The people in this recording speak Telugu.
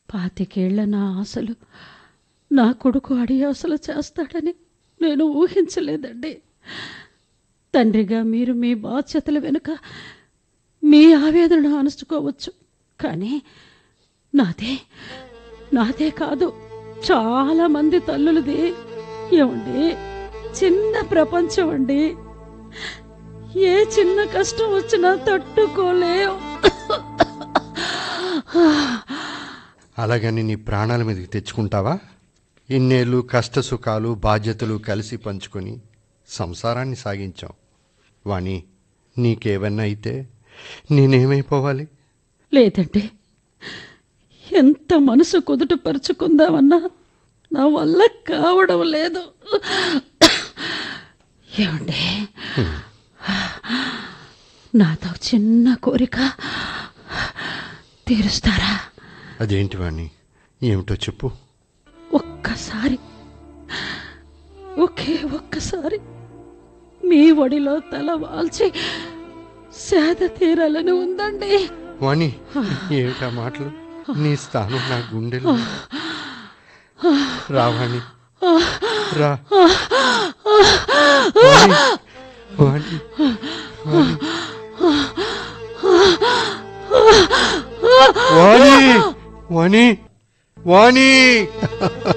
పాతికేళ్ల నా ఆశలు నా కొడుకు అడియాసలు చేస్తాడని నేను ఊహించలేదండి తండ్రిగా మీరు మీ బాధ్యతల వెనుక మీ ఆవేదన అణుచుకోవచ్చు కానీ నాదే నాదే కాదు చాలా మంది తల్లులది ఏమండి చిన్న ప్రపంచం అండి ఏ చిన్న కష్టం వచ్చినా తట్టుకోలేవు అలాగని నీ ప్రాణాల మీదకి తెచ్చుకుంటావా ఇన్నేళ్ళు కష్ట సుఖాలు బాధ్యతలు కలిసి పంచుకొని సంసారాన్ని సాగించాం వాణి నీకేవన్నా అయితే నేనేమైపోవాలి లేదండి ఎంత మనసు కుదుట పరుచుకుందామన్నా నా వల్ల కావడం లేదు ఏమండి నాతో చిన్న కోరిక తీరుస్తారా అదేంటి వాణి ఏమిటో చెప్పు ఒక్కసారి ఒకే ఒక్కసారి మీ ఒడిలో తల వాల్చి సేద తీరాలని ఉందండి వాణి ఏమిటా మాటలు నీ స్థానం నా గుండెలో రా వాణి రా వాణి, వాణి, వాణి వాణి వాణి వాణి